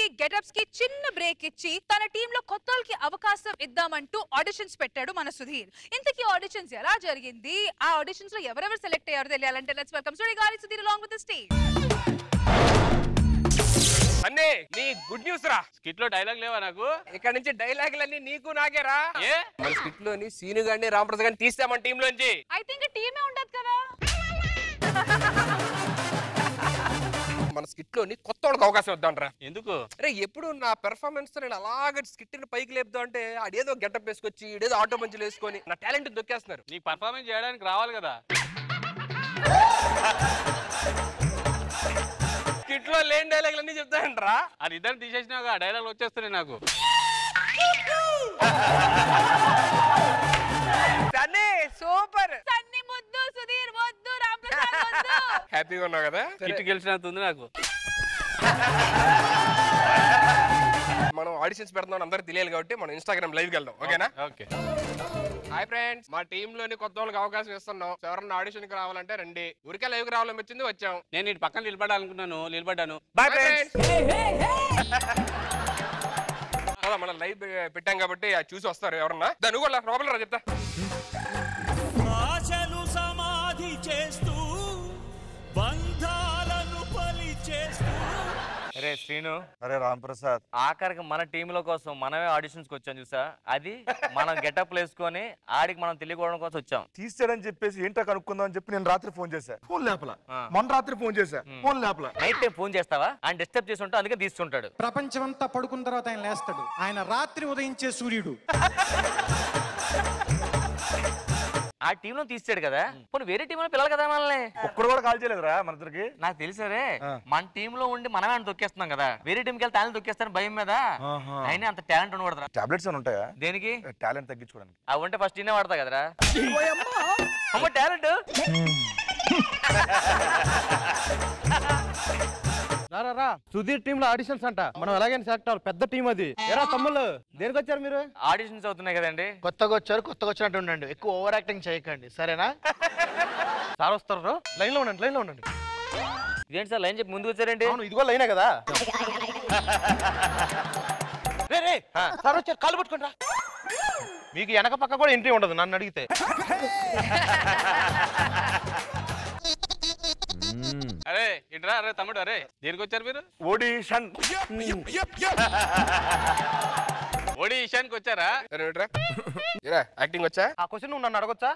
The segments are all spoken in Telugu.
గెటప్స్ కి చిన్న బ్రేక్ ఇచ్చి తన టీమ్ లో కొత్త వాళ్ళకి అవకాశం ఇద్దామంటూ ఆడిషన్స్ పెట్టాడు మన సుధీర్ ఇంతకీ ఆడిషన్స్ ఎలా జరిగింది ఆ ఆడిషన్స్ లో ఎవరెవరు సెలెక్ట్ అయ్యారో తెలియాలంటే లెట్స్ వెల్కమ్ సుడి గారి సుధీర్ అలాంగ్ విత్ స్టేజ్ అన్నే నీ గుడ్ న్యూస్ రా స్కిట్ లో డైలాగ్ లేవా నాకు ఇక్కడ నుంచి డైలాగులన్నీ నీకు నాకేరా ఏ మన స్కిట్ లోని సీను గాని రామప్రసాద్ గాని తీస్తామని టీమ్ లోంచి ఐ థింక్ టీమే ఉండదు కదా మన స్కిట్ లోని కొత్త వాళ్ళకి అవకాశం వద్దాంట్రా ఎందుకు అరే ఎప్పుడు నా పెర్ఫార్మెన్స్ నేను అలాగ స్కిట్ ని పైకి లేపుతా అంటే ఆడేదో గెటప్ వేసుకొచ్చి ఈడేదో ఆటో మంచులు వేసుకొని నా టాలెంట్ దొక్కేస్తున్నారు నీకు పర్ఫార్మెన్స్ చేయడానికి రావాలి కదా స్కిట్ లో లేని డైలాగులు అన్ని చెప్తానంట్రా అది ఇద్దరు తీసేసినాక డైలాగ్ వచ్చేస్తున్నాయి నాకు అన్నీ సూపర్ సన్ని ముద్దు సుధీర్ వద్దు రామప్రసాద్ వద్దు హ్యాపీగా ఉన్నావు కదా కిట్ గెలిచినంత ఉంది నాకు మనం ఆడిషన్స్ పెడుతున్నాం అందరికి తెలియాలి కాబట్టి మనం ఇన్స్టాగ్రామ్ లైవ్ వెళ్దాం ఓకేనా ఓకే హాయ్ ఫ్రెండ్స్ మా టీమ్ లోని కొత్త వాళ్ళకి అవకాశం ఇస్తున్నాం ఎవరన్నా ఆడిషన్ కి రావాలంటే రండి ఊరికే లైవ్ కి రావాలని వచ్చింది వచ్చాం నేను ఇటు పక్కన నిలబడాలనుకున్నాను నిలబడ్డాను బాయ్ ఫ్రెండ్స్ మనం లైవ్ పెట్టాం కాబట్టి అది చూసి వస్తారు ఎవరన్నా దాని కూడా ప్రాబ్లం రా చెప్తా ఆశలు సమాధి చేస్తూ బంధాలను పలి చేస్తూ అరే శ్రీను అరే రాంప్రసాద్ ఆఖరికి మన టీంల కోసం మనమే ఆడిషన్స్కి వచ్చాం చూసా అది మనం గెటప్ వేసుకొని ఆడికి మనం తెలియకోవడం కోసం వచ్చాం తీసాడని చెప్పేసి ఏంటో కనుక్కుందాం అని చెప్పి నేను రాత్రి ఫోన్ చేశా ఫోన్ లేపల ఆ. మొన్న రాత్రి ఫోన్ చేశా ఫోన్ లేపల నైట్ టైం ఫోన్ చేస్తావా ఆయన డిస్టర్బ్ చేసి ఉంటా అందుకే తీస్తుంటాడు ప్రపంచమంతా పడుకున్న తర్వాత ఆయన లేస్తాడు ఆయన రాత్రి ఉదయించే సూర్యుడు ఆ టీంలో తీసాడు కదా పోనీ వేరే టీంలో పిల్లలు కదా మనల్ని ఒక్కడు కూడా కాల్ చేయలేదురా మన ఇద్దరికి నాకు తెలుసరే ఆ. మన టీమ్ లో ఉండి మనమే ఆయన తొక్కేస్తున్నాం కదా వేరే టీంకి వెళ్తే ఆయన తొక్కేస్తాను భయం మీద ఆహా. అయినా అంత టాలెంట్ ఉండకూడదురా టాబ్లెట్స్ అని ఉంటాయా దేనికి టాలెంట్ తగ్గించుకోవడానికి అవి ఉంటే ఫస్ట్ ఈయనే వాడతా కదరా అమ్మ టాలెంట్ రారా రా సుధీర్ టీమ్ లో ఆడిషన్స్ అంట మనం ఎలాగైనా సెలెక్ట్ అవ్వాలి పెద్ద టీం అది ఎరా తమ్ముళ్ళు దేనికి వచ్చారు మీరు ఆడిషన్స్ అవుతున్నాయి కదండి కొత్తగా వచ్చారు కొత్తగా వచ్చినట్టు ఉండండి ఎక్కువ ఓవర్ యాక్టింగ్ చేయకండి సరేనా సార్ వస్తారు లైన్ లో ఉండండి లైన్ లో ఉండండి ఇదేంటి సార్ లైన్ చెప్పి ముందుకు వచ్చారేంటి అవును ఇదిగో లైనే కదా రే రే సార్ వచ్చారు కాలు పట్టుకుంటా మీకు వెనక పక్క కూడా ఎంట్రీ ఉండదు నన్ను అడిగితే అరే ఇట్రా అరే తమ్ముడు అరే దేనికి వచ్చారు మీరు ఓడిషన్ ఓడి ఈశాన్కి వచ్చారా సరే వింట్రా. ఏరా యాక్టింగ్ వచ్చా ఆ క్వశ్చన్ నువ్వు నన్ను అడగొచ్చా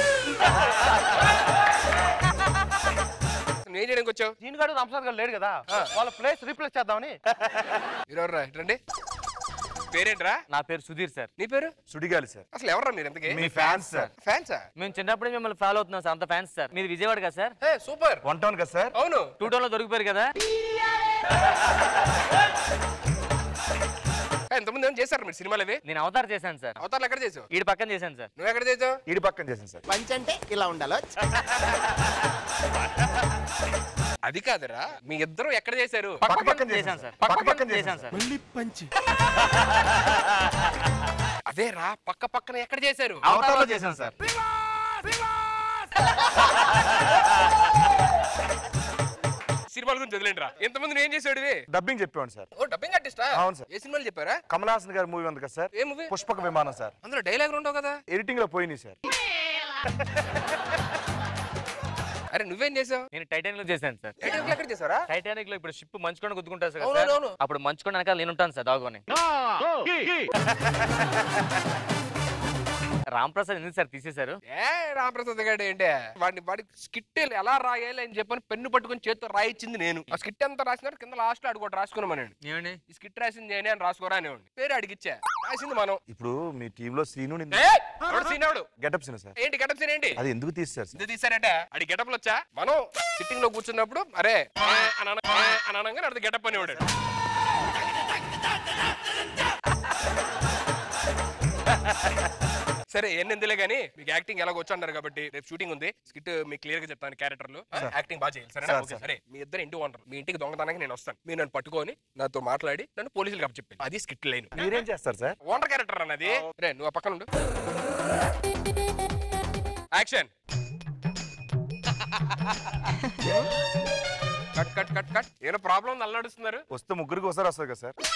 నువ్వు ఏం చేయడానికి వచ్చావు దీని గారు రామసాద్ గారు లేడు కదా వాళ్ళ ప్లేస్ రీప్లేస్ చేద్దామని మీరెవర్రా రండి పేరేంట్రా నా పేరు సుధీర్ సార్ నీ పేరు సుడిగాలి సార్ అసలు ఎవర్రా మీరు ఎంతకి మీ ఫ్యాన్స్ సార్ ఫ్యాన్సా మేము చిన్నప్పుడే మిమ్మల్ని ఫాలో అవుతున్నాం సార్ అంత ఫ్యాన్స్ సార్ మీరు విజయవాడ కదా sir hey super one town కదా సార్ అవును టూ టౌన్ లో దొరికిపోయారు కదా హే, ఇంతకుముందు ఏం చేశారు మీరు సినిమాలు అవి నేను అవతార్ చేశాను సార్ అవతారాలు ఎక్కడ చేసావు ఈడి పక్కన చేశాను సార్ నువ్వు ఎక్కడ చేసావు ఈడి పక్కన చేశాను సార్ పంచ్ అంటే ఇలా ఉండాలో అది కాదురా మీ ఇద్దరు ఎక్కడ చేశారు పక్క పక్కన చేశాను చేశాను సార్ సార్ పక్క పక్కన చేశాను చేశాను సార్ మళ్ళీ పంచ్ అదేరా పక్క పక్కన ఎక్కడ చేశారు అవతారంలో చేశాను సార్ సినిమాల గురించి వదిలేండిరా ఎంతమంది నువ్వు ఏం చేసాడు ఇవి డబ్బింగ్ చెప్పాను సార్ ఓ డబ్బింగ్ ఆర్టిస్టా అవును సార్. ఏ సినిమాలు చెప్పారా కమల్ హాసన్ గారి మూవీ ఉంది కదా సార్ ఏ మూవీ పుష్పక విమానం సార్ అందులో డైలాగ్ ఉండవు కదా ఎడిటింగ్ లో పోయినాయి సార్ అరే నువ్వేం చేసావు నేను టైటానిక్ లో చేశాను సార్ టైటిల్ ఎక్కడ చేసారా టైటానిక్ లో ఇప్పుడు షిప్ మంచుకొని గుద్దుకుంటారు సార్ అవును, అవును. అప్పుడు మంచుకొని వెనకాల నేను ఉంటాను సార్ దాగుని రామ్ ప్రసాద్ ఎందుకు సార్ తీసేశారు ఏ రామప్రసాద్ గారు ఏంటి వాడిని వాడి స్కిట్ ఎలా రాయాలి అని చెప్పని పెన్ను పట్టుకొని చేతితో రాయిచ్చింది నేను ఆ స్కిట్ ఎంత రాసినారు కింద లాస్ట్ లో అడుగుకోటి రాసుకున్నామని ఏమండి ఈ స్కిట్ రాసింది నేనే అని రాసుకోరా అనేవాడిని పేరు అడిగిచ్చా రాసింది మనం ఇప్పుడు మీ టీమ్ లో సీను ఏయ్! ఎవడు సీనాడు గెటప్ సీను సార్ ఏంటి గెటప్ సీన్ ఏంటి అది ఎందుకు తీస్తారు సార్ ఇది తీసారంటే అడి గెటప్ వచ్చా మనం సిట్టింగ్ లో కూర్చున్నప్పుడు అరే ఏ అనన ఏ అననంగా అది గెటప్ అనేవాడు సరే ఎన్ని ఎందులే కానీ మీకు యాక్టింగ్ ఎలా వచ్చి అన్నారు కాబట్టి రేపు షూటింగ్ ఉంది స్కిట్ మీకు క్లియర్ గా చెప్తాను క్యారెక్టర్లు యాక్టింగ్ బాగా చేయాలి సరే సార్, సార్. సరే మీ ఇద్దరు ఇంటి ఓనర్ మీ ఇంటికి దొంగతనానికి నేను వస్తాను మీరు నన్ను పట్టుకొని నాతో మాట్లాడి నన్ను పోలీసులకు చెప్పాను అది స్కిట్ లైన్ మీరేం చేస్తారు సార్ ఓనర్ క్యారెక్టర్ అన్నది రే నువ్వు ఆ పక్కన ఉండు action cut cut cut cut ఏదో ప్రాబ్లం నల్లడుస్తున్నారు వస్తే ముగ్గురికి ఒకసారి వస్తుంది కదా సార్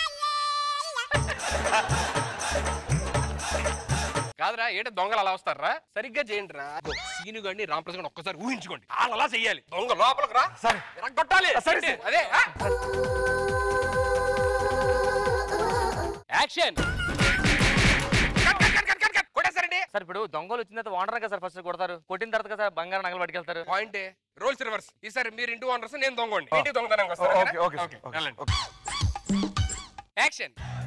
కాదురా ఏంటి దొంగలు అలా వస్తారా సరిగ్గా చేయండి రా సీను గారిని రామప్రసాద్ గారిని ఒక్కసారి ఊహించుకోండి వాళ్ళు అలా చెయ్యాలి దొంగ లోపలికి రా సరే. ఇలా కొట్టాలి సరే, ఏంటి? అదే ఆ? Action cut cut cut cut cut cut కొట్టేశారండి సార్ ఇప్పుడు దొంగలు వచ్చిన తర్వాత ఓనర్ కదా సార్ ఫస్ట్ కొడతారు కొట్టిన తర్వాత కదా సార్ బంగారం నగలు పట్టుకెళ్తారు పాయింట్ రోల్స్ రివర్స్ ఈసారి మీరు ఇంటూ ఓనర్స్ నేను దొంగండి ఇంటి దొంగతనానికి వస్తారు ఓకే ఓకే కదా? సార్, ఓకే, ఓకే, వెళ్ళండి. ఓకే. యాక్షన్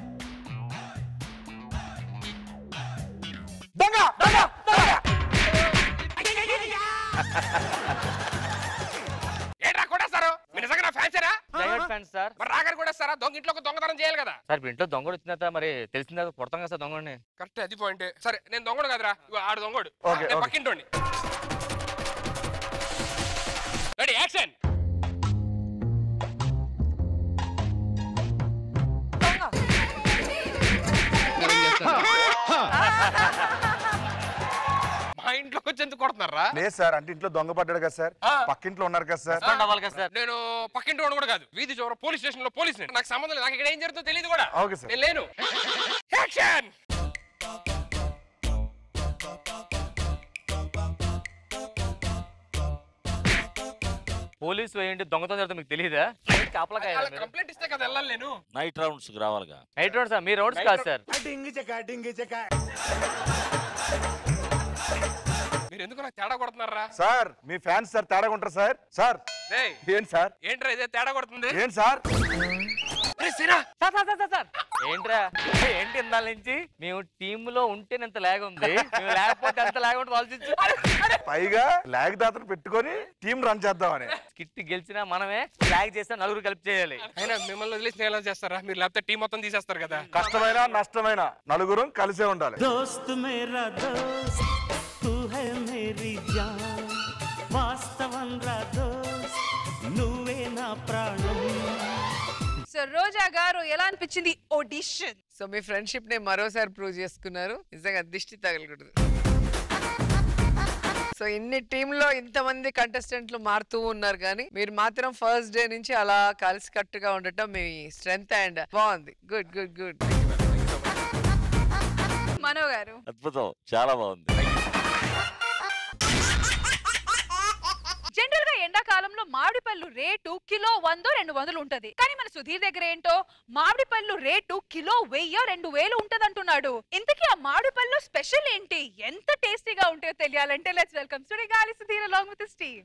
దొంగ దొంగ దొంగ ఏంట్రా కొట్టేస్తారు మీరు నిజంగా నా ఫ్యాన్సేనా జగన్ ఫ్యాన్స్ సార్ మరి రాగారు కొట్టేస్తారా దొంగ ఇంట్లో ఒక దొంగతనం చేయాలి కదా సార్ ఇప్పుడు ఇంట్లో దొంగలు వచ్చిన తర్వాత మరి తెలిసిన తర్వాత కొడతాం కదా సార్ దొంగని కరెక్ట్ అది పాయింట్ సరే నేను దొంగడు కదరా ఇగో ఆడు దొంగడు ఓకే, నేను ఓకే. పక్కింటోండి రెడీ యాక్షన్ మా ఇంట్లోకి వచ్చి ఎందుకు కొడుతున్నారా లేదు సార్ అంటే ఇంట్లో దొంగ పడ్డాడు కదా సార్ ఆ. పక్కింట్లో ఉన్నారు కదా సార్ రెస్పాండ్ అవ్వాలి కదా సార్ నేను పక్కింటి వాడు కూడా కాదు వీధి చివర పోలీస్ స్టేషన్ లో పోలీస్ నాకు సంబంధం లేదు నాకు ఇక్కడ ఏం జరుగుతుందో తెలియదు కూడా ఓకే సార్. నేను లేను యాక్షన్ పోలీసు ఏంటి దొంగతనం జరుగుతుంది మీకు తెలియదా కాపలకాయ కంప్లైంట్ ఇస్తే కదా వెళ్ళాలి నేను నైట్ రౌండ్స్ కి రావాలిగా నైట్ రోడ్ సార్ మీ రోడ్స్ కాదు సార్ మీరు ఎందుకు నాకు తేడా కొడుతున్నారా సార్ మీ ఫ్యాన్స్ సార్ తేడా ఉంటారు సార్ సార్ రేయ్ ఏంటి సార్ ఏంట్రా ఇదే తేడా కొడుతుంది ఏంటి సార్ రేయ్, సీనా sir sir sir sir sir ఏంట్రా ఏంటి ఇందాల నుంచి మేము టీమ్ లో ఉంటే ఎంత లాగ్ ఉంది మేము లేకపోతే ఎంత లాగ్ ఉంటుంది ఆలోచించు పైగా లాగ్ దాతను పెట్టుకొని టీం రన్ చేద్దామని స్కిట్ గెలిచినా మనమే లాగ్ చేస్తే నలుగురు కలిపి చేయాలి అయినా మిమ్మల్ని వదిలేసి నేను ఎలా చేస్తారా మీరు లేకపోతే టీం మొత్తం తీసేస్తారు కదా కష్టమైన నష్టమైన నలుగురు కలిసే ఉండాలి दोस्त मेरा दोस्त तू है मेरी जान వాస్తవం రా దోస్త్ నువ్వే నా ప్రాణం సో రోజా గారు ఎలా అనిపించింది ఆడిషన్ సో మీ ఫ్రెండ్షిప్ ని మరోసారి ప్రూవ్ చేసుకున్నారు నిజంగా దిష్టి తగలకూడదు సో ఇన్ని టీంలో ఇంతమంది కంటెస్టెంట్లు మారుతూ ఉన్నారు కానీ మీరు మాత్రం ఫస్ట్ డే నుంచి అలా కలిసి కట్టుగా ఉండటం మీ స్ట్రెంగ్త్ అండ్ బాగుంది గుడ్ గుడ్ గుడ్ మనో గారు అద్భుతం చాలా బాగుంది జనరల్ గా ఎండాకాలంలో మామిడి పళ్ళు రేటు కిలో వందో రెండు వందలు ఉంటది కానీ మన సుధీర్ దగ్గర ఏంటో మామిడి పళ్ళు రేటు కిలో వెయ్యో రెండు వేలు ఉంటది అంటున్నాడు ఇంతకీ ఆ మామిడి పళ్ళు స్పెషల్ ఏంటి ఎంత టేస్టీగా ఉంటాయో తెలియాలంటే let's welcome Sudigali Sudheer along with team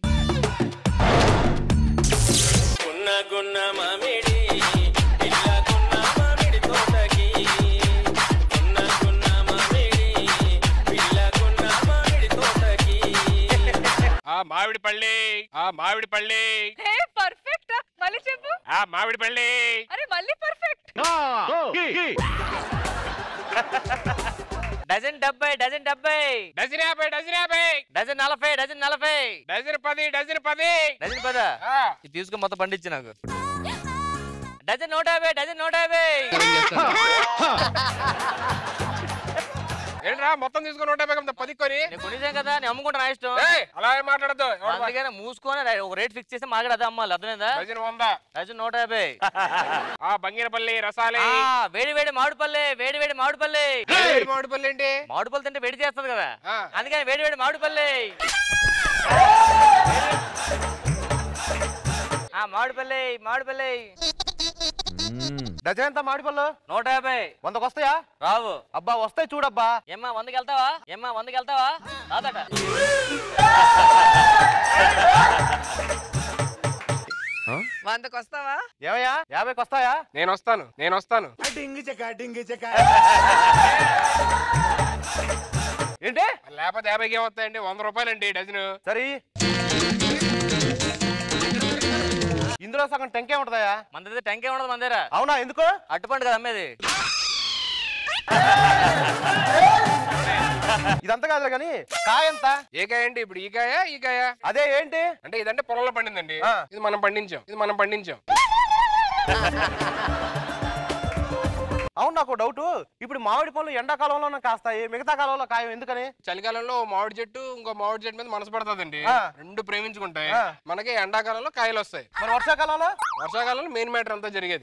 గున్న గున్న మామిడి పిల్ల గున్న మామిడి తోటకి గున్న గున్న మామిడి పిల్ల గున్న మామిడి తోటకి ఆ మామిడి పళ్ళి ఆ మామిడి పళ్ళి హే పర్ఫెక్ట్ మళ్ళీ చెప్పు ఆ మామిడి పళ్ళి అరే మళ్ళీ పర్ఫెక్ట్ డజన్ డెబ్బై డజన్ డెబ్బై డజన్ యాభై డజన్ యాభై డజన్ నలభై డజన్ నలభై డజన్ పది డజన్ పది డజన్ పదా ఆ, ఇది తీసుకుని మొత్తం పండించి నాకు డజన్ నూట యాభై డజన్ నూట యాభై ఏంట్రా మొత్తం తీసుకొని నూట యాభై కదా పది కొని నేను కొనిసాం కదా నేను అమ్ముకుంటా నా ఇష్టం ఏయ్, అలా ఏం మాట్లాడద్దు ఎవడు బా- అందుకనే మూసుకొని రే- ఒక రేట్ ఫిక్స్ చేస్తే మాకు అదే అమ్మాలి అర్థమైందా డజన్ వంద డజన్ నూట యాభై ఆ బంగినపల్లి రసాలి ఆ, వేడి వేడి మామిడిపల్లి వేడి వేడి మామిడిపల్లి ఏడు మామిడి పల్లి ఏంటి మామిడిపల్లి తింటే వేడి చేస్తుంది కదా ఆ. అందుకని వేడి వేడి మామిడిపల్లి ఆ మామిడిపల్లి మామిడిపల్లి డజన్ ఎంత మామిడిపళ్ళు నూట యాభై వందకు వస్తాయా రావు అబ్బా వస్తాయి చూడబ్బా ఏమ్మా వందకి వెళ్తావా ఏమ్మా వందకి వెళ్తావా రాదట వందకు వస్తావా ఏమయ్యా యాభైకి వస్తాయా నేను వస్తాను నేను వస్తాను ఏంటి లేకపోతే యాభైకి ఏమవుతాయండి వంద రూపాయలండి డజన్ సరే ఇందులో సగం టెంకే ఉంటుందయా మన దగ్గర టెంకే ఉండదు మన దగ్గర అవునా ఎందుకు అట్టుపండు కదా అమ్మేది ఇదంతా కాదులే కానీ కాయ ఎంత ఏ కాయ అండి ఇప్పుడు ఈ కాయ ఈ కాయ అదే ఏంటి అంటే ఇదంటే పొలంలో పండిందండి ఆ. ఇది మనం పండించాం ఇది మనం పండించాం అవును నాకు డౌట్ ఇప్పుడు మామిడి పళ్ళు ఎండాకాలంలోనే కాస్తాయి మిగతా కాలంలో కాయం ఎందుకని చలికాలంలో మామిడి చెట్టు ఇంకో మామిడి చెట్టు మీద మనసు పడుతుందండి ఆ. రెండు ప్రేమించుకుంటాయి ఆ. మనకి ఎండాకాలంలో కాయలు వస్తాయి మరి వర్షాకాలంలో వర్షాకాలంలో మెయిన్ మ్యాటర్ అంతా జరిగేది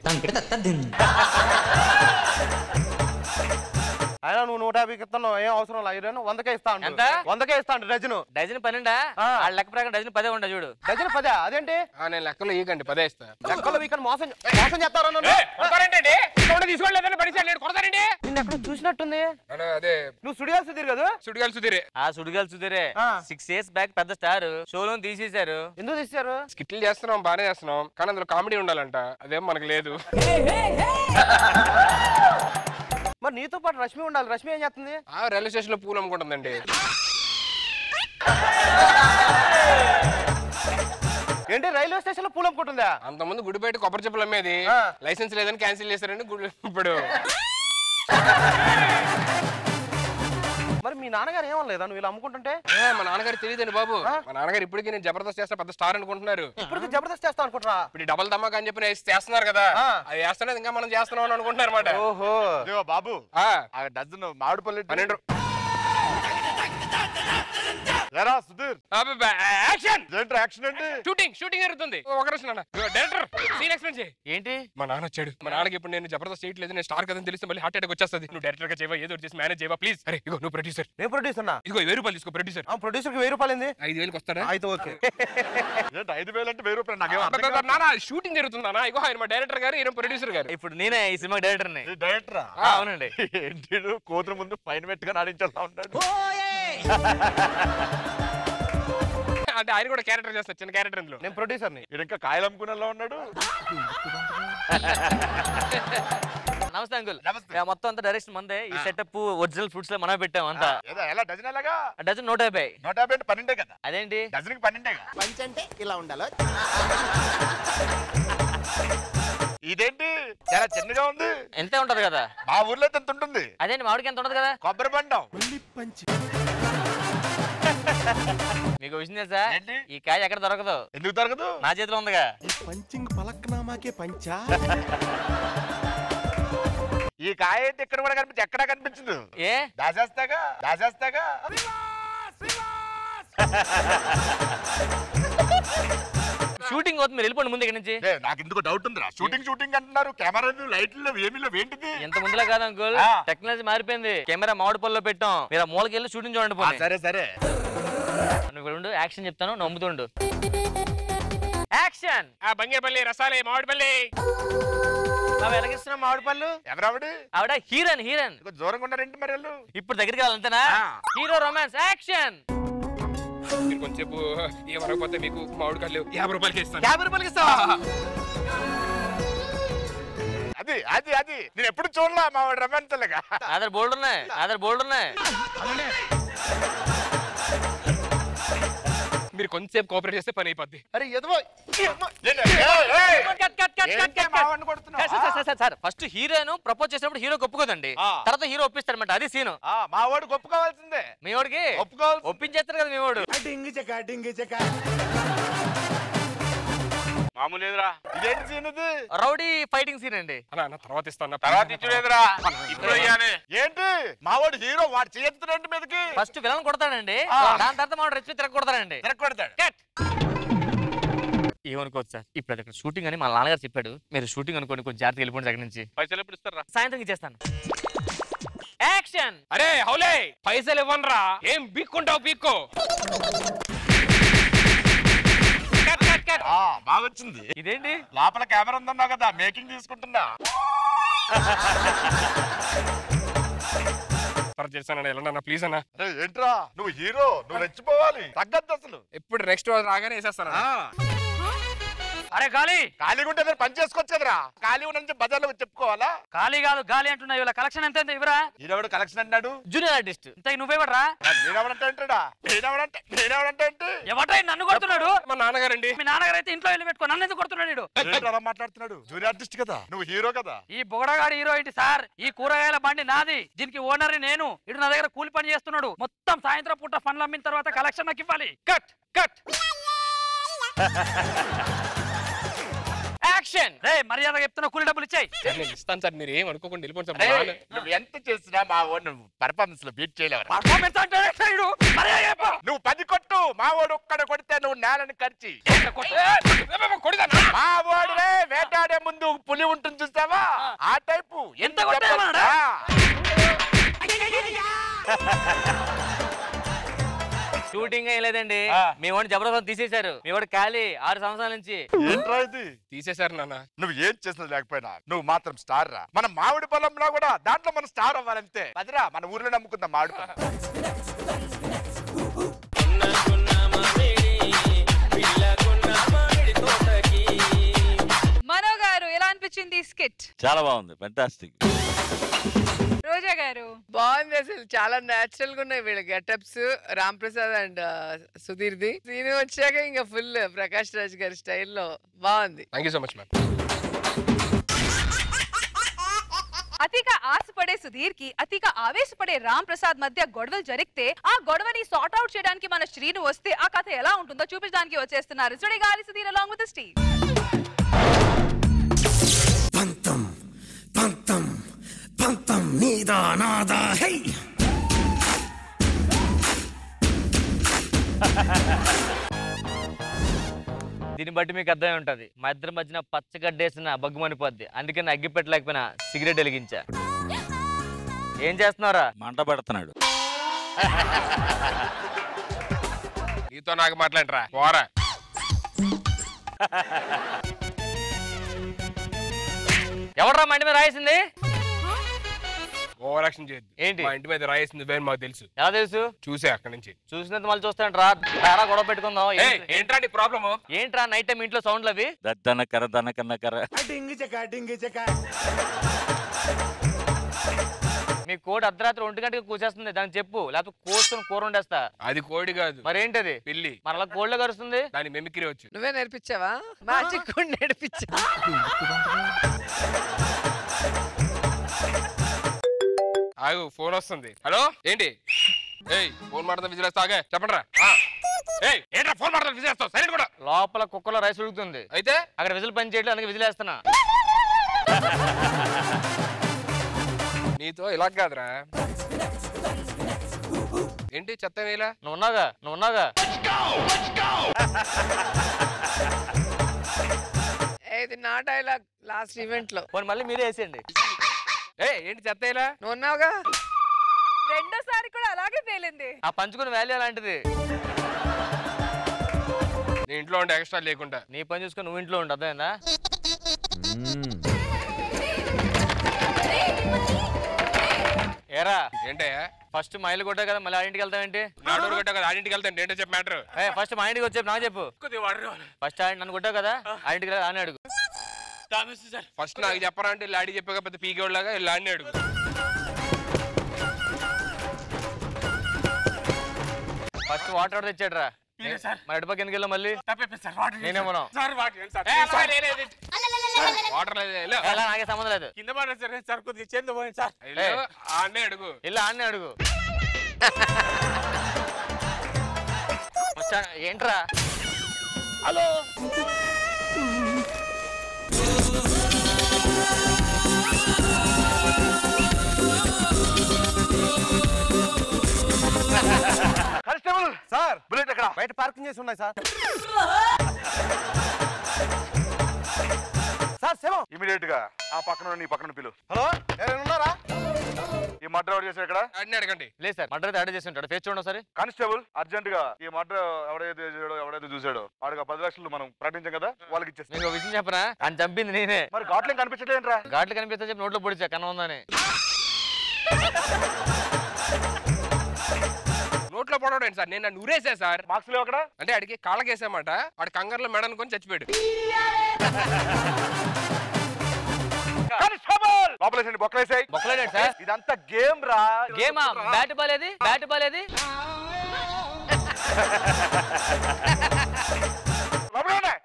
అయినా నువ్వు నూట యాభైకి ఇస్తున్నావు ఏం అవసరం లేదు ఐరన్ వందకే ఇస్తా అంటు. ఎంత? వందకే ఇస్తా అంటు డజను డజన్ పన్నెండా ఆ. ఆ లెక్క ప్రకారం డజన్ పదే ఉండ చూడు డజన్ పదే అదేంటి ఆ, నేను లెక్కలో ఈకండి పదే ఇస్తా లెక్కలు వీకని మోసం మోసం చేస్తారా నన్ను తీసుకోలేదని పడిసాడు కొడతారండి నిన్ను ఎక్కడ చూసినట్టుంది అదే నువ్వు సుడిగాలి సుధీర్ కదా సుడిగాలి సుధీరే ఆ సుడిగాలు సుదిరే ఆ. సిక్స్ ఇయర్స్ బ్యాక్ పెద్ద స్టార్ షోలో తీసేశారు ఎందుకు తీశారు స్కిట్లు చేస్తున్నాం బాగానే చేస్తున్నాం కానీ అందులో కామెడీ ఉండాలంట అదేం మనకు లేదు మరి నీతో పాటు రష్మి ఉండాలి రష్మి ఏం చేస్తుంది ఆ రైల్వే స్టేషన్ లో పూలు అమ్ముకుంటుందండి ఏంటి రైల్వే స్టేషన్ లో పూలు అమ్ముకుంటుందా అంతకుముందు గుడిపేట కొబ్బరి చెప్పులు అమ్మేది ఆ. లైసెన్స్ లేదని క్యాన్సిల్ చేశారండి గుడి ఇప్పుడు మరి మీ నాన్నగారు ఏమనలేదా నువ్వు ఇలా అమ్ముకుంటుంటే ఏ, మా నాన్నగారు తెలియదండి బాబు మా నాన్నగారు ఇప్పటికీ నేను జబర్దస్త్ చేస్తా పెద్ద స్టార్ అనుకుంటున్నారు ఇప్పుడు జబర్దస్త్ చేస్తా అనుకుంటున్నా ఇప్పుడు డబల్ ధమాకా అని చెప్పి వేసి చేస్తున్నారు కదా ఆ. అది వేస్తున్నది ఇంకా మనం చేస్తున్నాం అని అనుకుంటున్నారు అనమాట ఓహో ఇదిగో బాబు ఆ, ఆ డజన్ మామిడి పళ్ళు పన్నెండు ఎరా సుధీర్ యాక్షన్ ఏంట్రా యాక్షన్ అండి షూటింగ్ షూటింగ్ జరుగుతుంది ఒక రోజు నాన్న డైరెక్టర్ సీన్ ఎక్స్ప్లెయిన్ చేయి ఏంటి మా నాన్న వచ్చాడు మా నాన్నకి ఇప్పుడు నేను జబర్దస్త్ చేయట్లేదు నేను స్టార్ కదని తెలిస్తే మళ్ళీ హార్ట్ అటాక్ వచ్చేస్తుంది నువ్వు డైరెక్టర్ గా చేయవా ఏదో ఒకటి చేసి మేనేజ్ చేయవా ప్లీజ్ అరే ఇగో నువ్వు ప్రొడ్యూసర్ నేను ప్రొడ్యూసర్ నా ఇదిగో వెయ్యి రూపాయలు తీసుకో ప్రొడ్యూసర్ ఆ ప్రొడ్యూసర్ కి వెయ్యి రూపాయలు ఏంది ఐదు వేలకు వస్తాడా అయితే ఓకే ఏంటి ఐదు వేలు అంటే వెయ్యి రూపాయలు నాకేం అర్థం కాదు. నాన్న షూటింగ్ జరుగుతుంది నాన్న ఇగో ఆయన మా డైరెక్టర్ గారు ఈయన ప్రొడ్యూసర్ గారు ఇప్పుడు నేనే ఈ సినిమా డైరెక్టర్ ని ఈ డైరెక్టరా ఆ, అవునండి ఏంటి వీడు కూతురు ముందు పైన పెట్టుగా నడించేలా ఉంటాడు అంటే ఆయన కూడా క్యారెక్టర్ చేస్తారు చిన్న క్యారెక్టర్ ఇందులో నేను ప్రొడ్యూసర్ ని వీడు ఇంకా కాయలు అమ్ముకునేలా ఉన్నాడు నమస్తే అంకుల్ నమస్తే. మొత్తం అంతా డైరెక్షన్ మందే ఈ సెటప్ ఒరిజినల్ ఫ్రూట్స్ లో మనమే పెట్టాం అంతా ఏదో ఎలా డజన్ ఎలాగా డజన్ నూట యాభై నూట యాభై అంటే పన్నెండే కదా అదేంటి డజన్కి పన్నెండేగా పంచ్ అంటే ఇలా ఉండాలో ఇదేంటి చాలా చిన్నగా ఉంది ఎంతే ఉంటది కదా మా ఊర్లో అయితే ఎంత ఉంటుంది అదేంటి మామిడికి ఎంత ఉంటది కదా కొబ్బరి బండం మీకు విషయం తెలుసా ఏంటి? ఈ కాయ ఎక్కడ దొరకదు ఎందుకు దొరకదు నా చేతిలో ఉందిగా పంచింగ్ పలక్నామాకే పంచా ఈ కాయ అయితే ఇక్కడ కూడా కనిపించి ఎక్కడా కనిపించదు ఏ దాచేస్తాగా దాచేస్తాగా షూటింగ్ అవుతుంది మీరు వెళ్ళిపోండి ముందు ఇక్కడ నుంచి ఏ, నాకు ఇందుకు డౌట్ ఉందిరా షూటింగ్ షూటింగ్ అంటున్నారు కెమెరాలు లైట్లు ఏమీ లేవు ఏంటిది ఎంత ముందులా కాదు అంకుల్ ఆ. టెక్నాలజీ మారిపోయింది కెమెరా మామిడి పళ్ళలో పెట్టాం మీరు ఆ మూలకి వెళ్ళి షూటింగ్ చూడండి ఆ, పోనీ సరే సరే నువ్వు ఇక్కడ ఉండు యాక్షన్ చెప్తాను నమ్ముతుండు యాక్షన్ ఆ బంగేపల్లి రసాలే మామిడిపల్లి అవి ఎలాగిస్తున్నాం మామిడి పళ్ళు ఎవరావిడి ఆవిడ హీరోయిన్ హీరోయిన్ ఇంకో దూరంగా ఉన్నారేంటి మరి వాళ్ళు ఇప్పుడు దగ్గరికి వెళ్ళాలంతేనా ఆ. హీరో రొమాన్స్ యాక్షన్ మీరు కొంచెంసేపు ఏమనకపోతే మీకు మామిడి కళ్ళు యాభై రూపాయలకి ఇస్తాను యాభై రూపాయలకి ఇస్తావా అది అది అది నేను ఎప్పుడు చూడలా మా వాడు రమ్మంతలేగా ఆధార్ బోల్డ్ ఉన్నాయి ఆధార్ బోల్డ్ ఉన్నాయి మీరు కొంచెంసేపు కోఆపరేట్ చేస్తే పని అయిపోద్ది అరే ఎదవో ఎదవో. నేను- ఏయ్, ఏయ్. కట్ కట్ కట్ కట్ ఏంటి కట్ మా వాడిని కొడుతున్నావు? Sir, sir, sir, sir first heroine propose చేసినప్పుడు హీరో ఒప్పుకోదండి ఆ. తర్వాత హీరో ఒప్పిస్తాడనమాట అది సీను ఆ, మా వాడు ఒప్పుకోవాల్సిందే మీ వాడికి ఒప్పుకోవాల్సిందే ఒప్పించేస్తారు కదా మీ వాడు డింగి చెక్క డింగి చెక్క మామూలు ఎదురా ఇదేంటి సీన్ ఇది రౌడీ ఫైటింగ్ సీన్ అండి అన్న అన్న తర్వాత ఇస్తాను తర్వాత ఇచ్చుడేదిరా ఇప్పుడు ఇయ్యాలి ఏంటి మా వాడు హీరో వాడు చేస్తున్నాడు మీదకి ఫస్ట్ విలన్ కొడతాడండి ఆ. దాని తర్వాత మా రెచ్చి తిరగ కొడతాడండి తిరగొడతాడు కట్ ఏమనుకోవచ్చు సార్ ఇప్పుడు అది ఇక్కడ షూటింగ్ అని మా నాన్నగారు చెప్పాడు మీరు షూటింగ్ అనుకోండి కొంచెం జాగ్రత్తగా వెళ్ళిపోండి దగ్గర నుంచి పైసలు ఎప్పుడు ఇస్తారా సాయంత్రం ఇచ్చేస్తాను యాక్షన్ అరే హౌలే పైసలు ఇవ్వనరా ఏం బీక్కుంటావు బీక్కో కట్ కట్ కట్ ఆ, బాగా వచ్చింది ఇదేంటి లోపల కెమెరా ఉందన్నావు కదా మేకింగ్ తీసుకుంటున్నా తర్వాత చేస్తానన్న ఎలా ప్లీజ్ అన్న అరే ఏంట్రా నువ్వు హీరో నువ్వు రెచ్చిపోవాలి తగ్గద్దు అసలు ఎప్పుడు నెక్స్ట్ రోజు రాగానే వేసేస్తాను ఆ, అరే గాలి ఖాళీగా ఉంటే ఏదైనా పని చేసుకోవచ్చు కదరా ఖాళీ ఉన్న బజార్లో వచ్చి చెప్పుకోవాలా ఖాళీ కాదు గాలి అంటున్నావు ఇలా కలెక్షన్ ఎంత ఇవరా ఈడెవడు కలెక్షన్ అన్నాడు జూనియర్ ఆర్టిస్ట్ ఇంత నువ్వేవడరా నేనెవడంటే ఏంటడా నేనెవడంటే నేనెవడంటే ఏంటి ఎవడ్రా ఈ నన్ను కొడుతున్నాడు మా నాన్నగారండి మీ నాన్నగారు అయితే ఇంట్లో వెళ్ళి పెట్టుకో నన్ను ఎందుకు కొడుతున్నాడు వీడు? ఏంట్రా అలా మాట్లాడుతున్నాడు జూనియర్ ఆర్టిస్ట్ కదా నువ్వు హీరో కదా ఈ బొగడగాడి హీరో ఏంటి సార్ ఈ కూరగాయల బండి నాది దీనికి ఓనర్ నేను ఇటు నా దగ్గర కూలి పని చేస్తున్నాడు మొత్తం సాయంత్రం పూట పనులు అమ్మిన తర్వాత కలెక్షన్ నాకు ఇవ్వాలి కట్ కట్ యాక్షన్ రే మర్యాద చెప్తున్నా కూలి డబ్బులు ఇచ్చాయి సార్ నేను ఇస్తాను సార్ మీరు ఏం అనుకోకుండా వెళ్ళిపోండి సార్ మా రేయ్, నాన్న- నువ్వు ఎంత చేసినా మా వాడు నువ్వు పర్ఫార్మెన్స్ లో బీట్ చేయలేవు పర్ఫార్మెన్స్ అంటే సైడు మర్యాద చెప్పు నువ్వు పది కొట్టు మా వాడు ఒక్కడ కొడితే నువ్వు నేలని ఖర్చి మా వాడు రే వేటాడే ముందు పులి ఉంటుంది చూసావా ఆ టైపు ఎంత కొట్టేయమన్నాడా? షూటింగ్ ఏం లేదండి మీ వాడిని జబర్దస్త్ తీసేశారు మీ వాడు ఖాళీ ఆరు సంవత్సరాల నుంచి ఏంట్రా ఇది తీసేశారు నాన్న నువ్వు ఏం చేసినా లేకపోయినా నువ్వు మాత్రం స్టార్ రా మన మామిడి పొలంలో కూడా దాంట్లో మనం స్టార్ అవ్వాలంతే అదిరా మన ఊర్లో నమ్ముకుందాం మామిడి పొలం మనో గారు ఎలా అనిపించింది ఈ స్కిట్ చాలా బాగుంది ఫెంటాస్టిక్ రోజా గారు బాగుంది అసలు చాలా నేచురల్ గా ఉన్నాయి వీళ్ళ గెటప్స్ రామ్ ప్రసాద్ అండ్ సుధీర్ది సీన్ వచ్చాక ఇంకా ఫుల్ ప్రకాష్ రాజ్ గారి స్టైల్లో బాగుంది thank you so much ma'am అతిగా ఆశపడే సుధీర్ కి అతిగా ఆవేశపడే రామ్ ప్రసాద్ మధ్య గొడవలు జరిగితే ఆ గొడవని సార్ట్ అవుట్ చేయడానికి మన శ్రీను వస్తే ఆ కథ ఎలా ఉంటుందో చూపించడానికి వచ్చేస్తున్నారు చూడే గాలి సుధీర్ అలాంగ్ విత్ స్టీవ్ పంతం పంతం పంతం నీదా నాదా హై దీన్ని బట్టి మీకు అర్థమై ఉంటది మా ఇద్దరి మధ్యన పచ్చగడ్డేసిన బగ్గుమనిపోద్ది అందుకని అగ్గి పెట్టలేకపోయినా సిగరెట్ వెలిగించా ఏం చేస్తున్నారా మంట పెడుతున్నాడు నీతో నాకు మాట్లాడరా పోరా ఎవడరా మండి మీద రాయేసింది ఓవర్ యాక్షన్ చేయొద్దు ఏంటి? మా ఇంటి మీద రాయేసింది నువ్వేం మాకు తెలుసు ఎలా తెలుసు చూసే అక్కడి నుంచి చూసినంత మళ్ళీ చూస్తాను రా రారా గొడవ పెట్టుకుందాం ఏయ్, ఏంట్రా నీ ప్రాబ్లము ఏంట్రా నైట్ టైం ఇంట్లో సౌండ్లు అవి దద్దన కర దన కన్న కర డింగి చెక డింగి చెక మీ కోడి అర్ధరాత్రి ఒంటి గంటకి కూసేస్తుంది దానికి చెప్పు లేకపోతే కోసుకుని కూర వండేస్తా అది కోడి కాదు మరేంటది పిల్లి మరలా కోళ్ళ కరుస్తుంది దాని మెమిక్రీ వచ్చు నువ్వే నేర్పించావా మ్యాజిక్ కూడా నేర్పించా ఆగు ఫోన్ వస్తుంది హలో ఏంటి ఏయ్ ఫోన్ మాడతా విజిల్ వేస్తా చెప్పండి రా ఏయ్ ఏంట్రా ఫోన్ మాడతా విజిల్ వేస్తావు సైలెంట్ కూడా లోపల కుక్కలో రైస్ ఉడుకుతుంది అయితే అక్కడ విజిల్ పని చేయట్లేదు అందుకే విజిల్ వేస్తున్నా నీతో ఇలా కాదురా ఏంటి చెత్త వేలా నువ్వు ఉన్నాగా నువ్వు ఉన్నాగా ఏ, ఇది నా డైలాగ్ లాస్ట్ ఈవెంట్ లో పోనీ మళ్ళీ మీరే వేసేయండి ఏ ఏంటి చెత్త వేలా నువ్వు ఉన్నావుగా రెండోసారి కూడా అలాగే పేలింది ఆ పంచుకున్న వాల్యూ అలాంటిది నీ ఇంట్లో ఉండే ఎక్స్ట్రా లేకుండా నీ పని చూసుకొని నువ్వు ఇంట్లో ఉండు అర్థమైందా ఏరా ఏంటయ్యా ఫస్ట్ మా ఇల్లు కొట్టావు కదా మళ్ళీ ఆ ఇంటికి వెళ్తావేంటి నా డోర్ కొట్టావు కదా ఆడింటికి వెళ్తాను ఏంటో చెప్పి మ్యాటర్ ఏ ఫస్ట్ మా ఇంటికి వచ్చే నాకు చెప్పు ఫస్ట్ ఆయన నన్ను కొట్టావు కదా ఆ ఇంటికి అని అడుగు ఫస్ట్ నాకు చెప్పరా అంటే లాడీ చెప్పాక పెద్ద పీకేవాళ్ళగా లాడిని అడుగు ఫస్ట్ వాటర్ తెచ్చాడు రా మరి ఎడపకి ఎందుకు వెళ్ళావు మళ్ళీ నేనేమో వాటర్ లేదు వెళ్ళు. ఎలా నాకే సంబంధం లేదు కింద పడిన సరే సార్ కొద్దిగా చేతిలో పోయింది సార్ వెళ్ళు. ఆడనే అడుగు వెళ్ళి ఆడనే అడుగు ఫస్ట్ ఆ- ఏంట్రా హలో కానిస్టేబుల్ సార్ బుల్లెట్ ఎక్కడ బయట పార్కింగ్ చేసి ఉన్నాయి సార్ సార్ శవం ఇమీడియట్ గా ఆ పక్కన నీ పక్కన పిలు హలో ఎవరైనా ఉన్నారా ఈ మర్డర్ ఎవరు చేశారు ఇక్కడ ఆడిని అడగండి లేదు సార్ మర్డర్ అయితే ఆర్డర్ చేసి ఉంటాడు ఫేస్ చూడండి ఒకసారి కానిస్టేబుల్ అర్జెంట్ గా ఈ మర్డర్ ఎవడైతే చేశాడో ఎవడైతే చూసాడో వాడికి ఆ పది లక్షలు మనం ప్రకటించాం కదా వాళ్ళకి ఇచ్చేస్తాం నీకు ఒక విషయం చెప్పనా అని చంపింది నేనే మరి ఘాట్లేం కనిపించలేదురా ఘాట్లు కనిపిస్తా చెప్పి నోట్లో పొడిచా కన్నా ఉందని నోట్లో పడవడం ఏంటి సార్ నేను నన్ను ఊరేసా సార్ మార్క్స్ లేవు అక్కడ అంటే ఆడికి కాళ్ళకేసామాట వాడి కంగారులో మెడ అనుకొని చచ్చిపోయాడు కానిస్టేబుల్ లోపలేసండి బొక్కలేసాయి బొక్కలేడు సార్ ఇదంతా గేమ్ రా గేమా బ్యాట్ బాల్ ఏది బ్యాట్ బాల్ ఏది లోపలే ఉన్నాయి.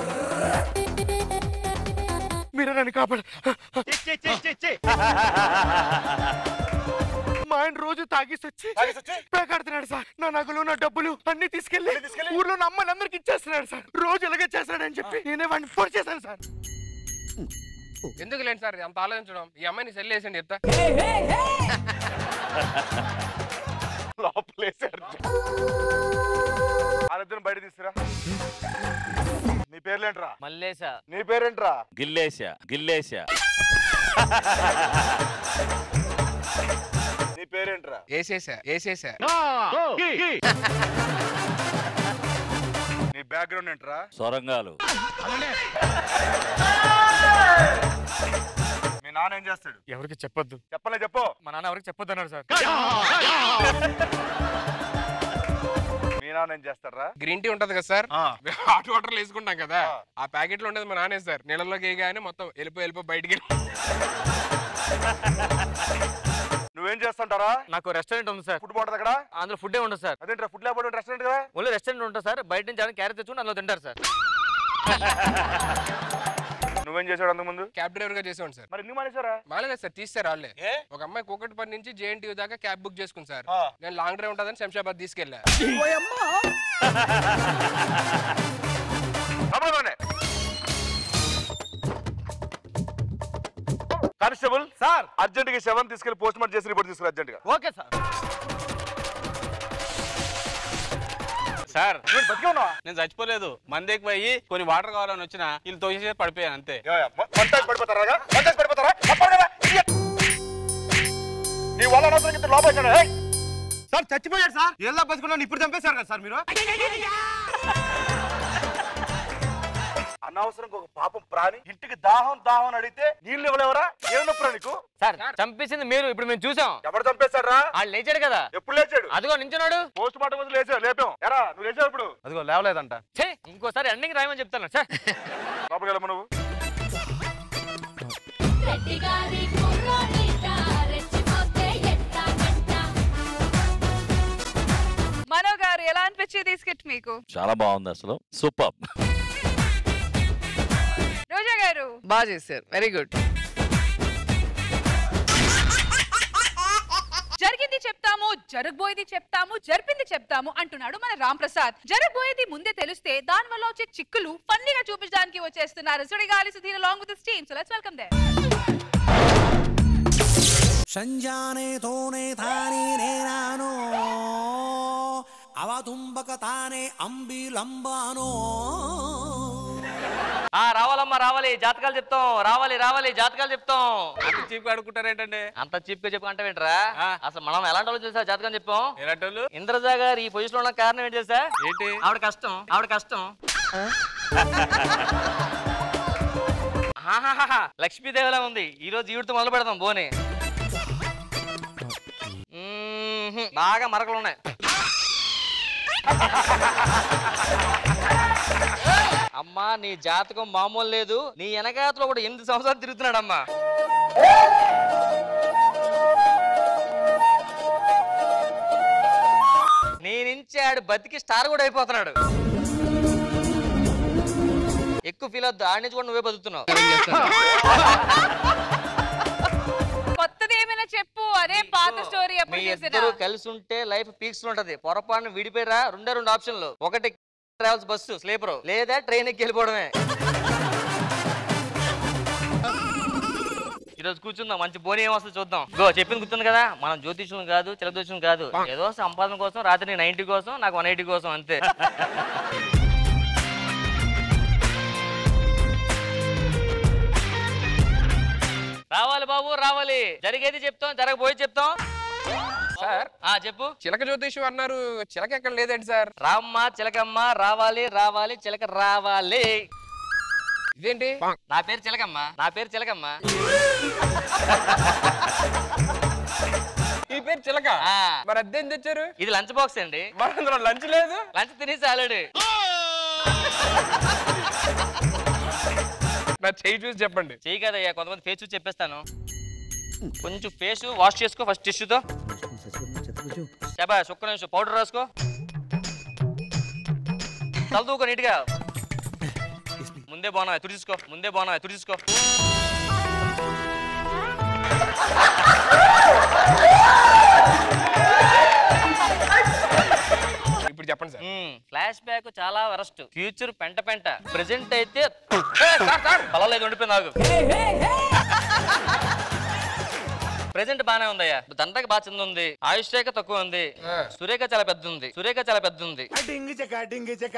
మీరే నన్ను కాపాడు మా ఆయన రోజు తాగేసి వచ్చి పేకాడుతున్నాడు సార్ నా నగలు నా డబ్బులు అన్ని తీసుకెళ్లి ఊర్లో ఉన్న అమ్మాయిలందరికి ఇచ్చేస్తున్నాడు సార్ రోజు ఇలాగే చేస్తాడని చెప్పి నేనే వాడిని ఫోన్ చేశాను సార్ ఎందుకు లేండి సార్ అంత ఆలోచించడం ఈ అమ్మాయిని సెల్ వేసండి చెప్తా లోపలేసారు వాళ్ళిద్దరిని బయట తీసుకురా నీ పేర్లేంట్రా మల్లేసా నీ పేరేంట్రా గిల్లేసా గిల్లేసా నీ పేరేంట్రా వేసేసా వేసేసా నీ బ్యాక్గ్రౌండ్ ఏంట్రా సొరంగాలు మీ నాన్న ఏం చేస్తాడు ఎవరికి చెప్పొద్దు చెప్పలే చెప్పు మా నాన్న ఎవరికి చెప్పొద్దు అన్నారు సార్ మీ నాన్న ఏం చేస్తాడ్రా గ్రీన్ టీ ఉంటది కదా సార్ ఆ. హాట్ వాటర్ వేసుకుంటాం కదా ఆ ప్యాకెట్ లో ఉండేది మా నానే సార్ నీళ్ళలోకి వేయగానే మొత్తం వెళ్ళిపో వెళ్ళిపో బయటికి వెళ్ళి నువ్వేం చేస్తుంటారా నాకు రెస్టారెంట్ ఉంది సార్ ఫుడ్ బాగుంటది అక్కడ అందులో ఫుడ్ ఏ ఉండదు సార్ అదేంట్రా ఫుడ్ లేకపోతే రెస్టారెంట్ కదా ఓన్లీ రెస్టారెంట్ ఉంటుంది సార్ బయట నుంచి ఏమైనా క్యారెట్ తెచ్చుకుని అందులో తింటారు సార్ నువ్వేం చేసాడు అంతకు ముందు క్యాబ్ డ్రైవర్ గా చేసేవాడు సార్ మరి ఎందుకు మానేశారా మాలేదు సార్ తీస్తారు వాళ్ళే ఒక అమ్మాయి కూకట్పల్లి నుంచి జేఎన్టీ దాకా క్యాబ్ బుక్ చేసుకుంది సార్ ఆ. నేను లాంగ్ డ్రైవ్ ఉంటుందని శంషాబాద్ తీసుకెళ్ళా రమణలోనే. కానిస్టేబుల్ సార్ అర్జెంట్ గా శవం తీసుకెళ్లి పోస్ట్ మార్టం చేసి రిపోర్ట్ తీసుకురా అర్జెంట్ గా ఓకే సార్ సార్ నువ్వు బతికే ఉన్నావా నేను చచ్చిపోలేదు మందేకి పోయి కొన్ని వాటర్ కావాలని వచ్చిన వీళ్ళు తోసేసి పడిపోయాను అంతే ఏమయ్యా, మొ- మొత్తానికి పడిపోతారా మొత్తానికి పడిపోతారా తప్పదు కదా idiot. నీ వల్ల అనవసరం ఇంత లోపల వచ్చాడు, ఏయ్. సార్ చచ్చిపోయాడు సార్ ఎలా బతుకున్నాను ఇప్పుడు చంపేశారు కదా సార్ మీరు అనవసరంగా ఒక పాపం ప్రాణి ఇంటికి దాహం దాహం అని అడిగితే నీళ్ళు ఇవ్వలేవరా ఏం నొప్పురా నీకు సార్ చంపేసింది మీరు ఇప్పుడు మేము చూసాం ఎవరు చంపేశాడ్రా వాళ్ళు లేచాడు కదా ఎప్పుడు లేచాడు అదిగో నించున్నాడు పోస్ట్ మార్టం ముందు లేచావు లేపాం ఎరా నువ్వు లేచావు ఇప్పుడు అదిగో లేవలేదంట ఛే ఇంకోసారి ఎండింగ్ రాయమని చెప్తాను సార్ లోపలికి వెళ్ళమా నువ్వు రెడ్డిగారి కుర్రోడిట రెచ్చిపోతే ఎట్టాగట్టా మనో గారు ఎలా అనిపించేది ఈ స్కిట్ మీకు చాలా బాగుంది అసలు సూపర్ రోజా గారు బాగా చేశారు వెరీ గుడ్ జరిగింది చెప్తాము జరగబోయేది చెప్తాము జరిపింది చెప్తాము అంటున్నాడు మన రామ్ ప్రసాద్ జరగబోయేది ముందే తెలిస్తే దాని వల్ల వచ్చే చిక్కులు ఫన్నీగా చూపించడానికి వచ్చేస్తున్నారు Sudigali Sudheer along with team so let's welcome the ಸಂಜಾನೆ ತೋನೆ ತಾನೇ ನೇನಾನೋ ಅವ ತುಂಬಕ ತಾನೇ ಅಂಬಿಲಂಬಾನೋ ఆ రావాలమ్మా రావాలి జాతకాలు చెప్తాం రావాలి రావాలి జాతకాలు చెప్తాం అంత చీప్ అడుగుంటారు ఏంటండి అంత చీప్ గా చెప్పంటే ఏంట్రా ఆ. అసలు మనం ఎలాంటి వాళ్ళు తెలుసా జాతకం చెప్పాం ఎలాంటి వాళ్ళు ఇంద్రజా గారు ఈ పొజిషన్ లో ఉన్న కారణం ఏంటి తెలుసా ఏంటి ఆవిడ కష్టం ఆవిడ కష్టం ఆహాహాహా, లక్ష్మీదేవిలా ఉంది ఈ రోజు ఈవిడతో మొదలు పెడదాం బోని మ్మ్హ్మ్, బాగా మరకలు ఉన్నాయి అమ్మా నీ జాతకం మామూలు లేదు నీ వెనకాతలో కూడా ఎనిమిది సంవత్సరాలు తిరుగుతున్నాడమ్మా నీ నుంచి ఆడు బతికి స్టార్ కూడా అయిపోతున్నాడు ఎక్కువ ఫీల్ అవుద్దు ఆడి నుంచి కూడా నువ్వే బతుకుతున్నావు కొత్తది ఏమైనా చెప్పు అదే పాత స్టోరీ మీ ఎప్పుడు చూసినా ఇద్దరు కలిసి ఉంటే లైఫ్ పీక్స్ ఉంటది పొరపాటున విడిపోయిరా రెండే రెండు ఆప్షన్లు ఒకటి ట్రావెల్స్ బస్సు స్లీపర్ లేదా ట్రైన్ ఎక్కి వెళ్ళిపోవడమే ఈరోజు కూర్చుందాం మంచి బోని ఏం వస్తుంది చూద్దాం గో చెప్పింది గుర్తుంది కదా మనం జ్యోతిష్యం కాదు చిలదోషం కాదు ఏదో సంపాదన కోసం రాత్రి నైన్టీ కోసం నాకు వన్ ఎయిటీ కోసం అంతే రావాలి బాబు రావాలి జరిగేది చెప్తాం జరగబోయే చెప్తాం సార్ ఆ చెప్పు చిలక జ్యోతిషం అన్నారు చిలక ఎక్కడ లేదండి సార్ రామ్మ చిలకమ్మ రావాలి రావాలి చిలక రావాలి ఇదేంటి నా పేరు చిలకమ్మ నా పేరు చిలకమ్మ ఈ పేరు చిలక ఆ. మరి అద్దెం తెచ్చారు ఇది లంచ్ బాక్స్ అండి మరి అందులో లంచ్ లేదు లంచ్ తినేసి ఆల్రెడీ నా చెయ్యి చూసి చెప్పండి చెయ్యి కదయ్యా కొంతమంది ఫేస్ చూసి చెప్పేస్తాను కొంచెం ఫేస్ వాష్ చేసుకో ఫస్ట్ టిష్యూతో చెప్పా ఒక్క నిమిషం పౌడర్ రాసుకో తలదూకో నీట్గా ముందే బాగున్నా తుడిచుకో ముందే బాగున్నా తుడిచుకో ఇప్పుడు చెప్పండి సార్ ఫ్లాష్ బ్యాక్ చాలా వరస్ట్ ఫ్యూచర్ పెంట పెంట ప్రెసెంట్ అయితే పలలేదు ఉండిపోయి నాకు ప్రెసెంట్ బానే ఉందయ్యా దండకి బాగా చిన్న ఉంది ఆయుష్ రేఖ తక్కువ ఉంది సురేఖ చాలా పెద్ద ఉంది సురేఖ చాలా పెద్ద ఉంది డింగి చెక్క డింగి చెక్క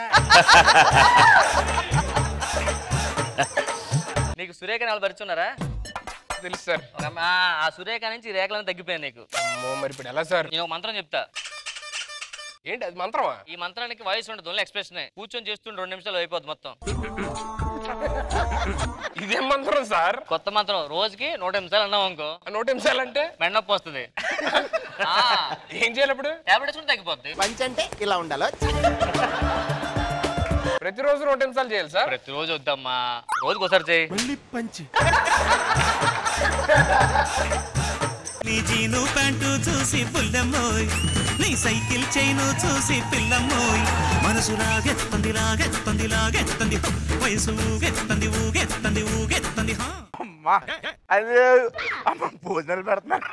నీకు సురేఖ నాలుగు పరిచున్నారా తెలుసు సార్ ఆ సురేఖ నుంచి ఈ రేఖలను తగ్గిపోయాయి నీకు అమ్మో మరి ఇప్పుడు ఎలా సార్ నేను ఒక మంత్రం చెప్తా ఏంటి అది మంత్రమా ఈ మంత్రానికి వాయిస్ ఉండదు ఓన్లీ ఎక్స్ప్రెషన్ కూర్చొని చేస్తుంటే రెండు నిమిషాలు అయిపోద్ది మొత్తం ఇదేం మంత్రం సార్ కొత్త మంత్రం రోజుకి నూట నిమిషాలు అన్నాం అనుకో నూట నిమిషాలు అంటే మెండొప్పి వస్తుంది ఏం చేయాలి ఇప్పుడు టాబ్లెట్ వేసుకుంటే తగ్గిపోద్ది పంచ్ అంటే ఇలా ఉండాలో ప్రతిరోజు నూట నిమిషాలు చేయాలి సార్ ప్రతిరోజు వద్దమ్మా రోజుకి ఒకసారి చేయి మళ్ళీ పంచి నీ జీను ప్యాంటు చూసి పుల్లమ్మోయ్ నీ సైకిల్ చైను చూసి పిల్లమ్మోయ్ మనసు లాగెత్తంది లాగెత్తంది లాగెత్తంది హో! వయసు ఊగెత్తంది ఊగెత్తంది ఊగెత్తంది హా అమ్మా అదే అమ్మ భోజనాలు పెడుతున్నారు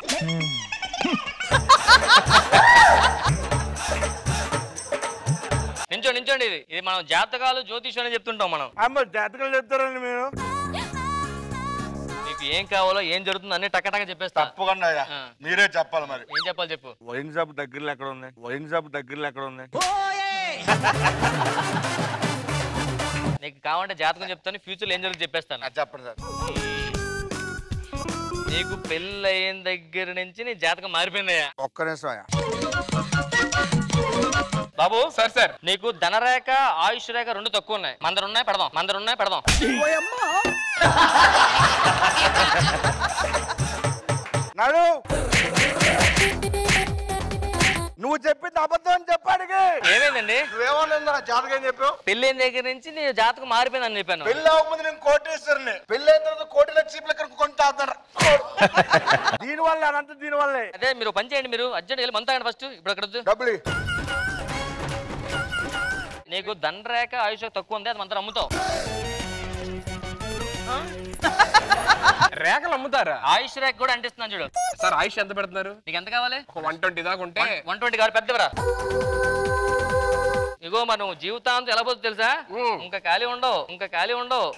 నించోండి నించోండి ఇది ఇది మనం జాతకాలు జ్యోతిషం అని చెప్తుంటాం మనం అమ్మ జాతకాలు చెప్తారండి మీరు నీకు ఏం కావాలో ఏం జరుగుతుందో అన్ని టక్కటక్క చెప్పేస్తా తప్పకుండా అయ్యా. మీరే చెప్పాలి మరి ఏం చెప్పాలి చెప్పు వైన్ షాప్ దగ్గరలో ఎక్కడ ఉంది వైన్ షాప్ దగ్గరలో ఎక్కడ ఉంది నీకు కావాలంటే జాతకం చెప్తాను ఫ్యూచర్ ఏం జరుగుతుంది చెప్పేస్తాను చెప్పండి సార్ నీకు పెళ్ళి అయిన దగ్గర నుంచి నీ జాతకం మారిపోయిందయ్యా ఒక్క నిమిషం అయ్యా బాబు సార్ సార్ నీకు ధనరేఖ ఆయుష్ రేఖ రెండు తక్కువ ఉన్నాయి మందరు ఉన్నాయి పెడదాం మందరు ఉన్నాయి పెడదాం నాడు నువ్వు చెప్పింది అబద్ధం అని చెప్పాడికి ఏమైందండి నువ్వేమన్నా జాతకం ఏం చెప్పావు పెళ్ళి అయిన దగ్గర నుంచి నీ జాతకం మారిపోయిందని చెప్పాను పెళ్ళి అవ్వకముందు నేను కోటేశ్వరుని పెళ్ళి అయిన తర్వాత కోటిలో చీపులు ఇక్కడ కొంటా దీని వల్ల అనంత దీని వల్లే అదే మీరు పని చేయండి మీరు అర్జెంట్ వెళ్ళి మంతా ఫస్ట్ ఇప్పుడు అక్కడ వద్దు. డబ్బులు నీకు ధనరేఖ ఆయుష్ రేఖ తక్కువ ఉంది అది మంత్రం అమ్ముతావు రేఖలు అమ్ముతారా ఆయుష్ రేఖ కూడా అంటిస్తున్నాను చూడు సార్ ఆయుష్ ఎంత పెడుతున్నారు నీకు ఎంత కావాలి ఒక వన్ ట్వంటీ దాకా ఉంటే వన్ ట్వంటీ కావాలి పెద్దవరా ఇగో మనం జీవితాంతం ఎలా పోతుంది తెలుసా ఇంకా ఖాళీ ఉండవు ఇంకా ఖాళీ ఉండవు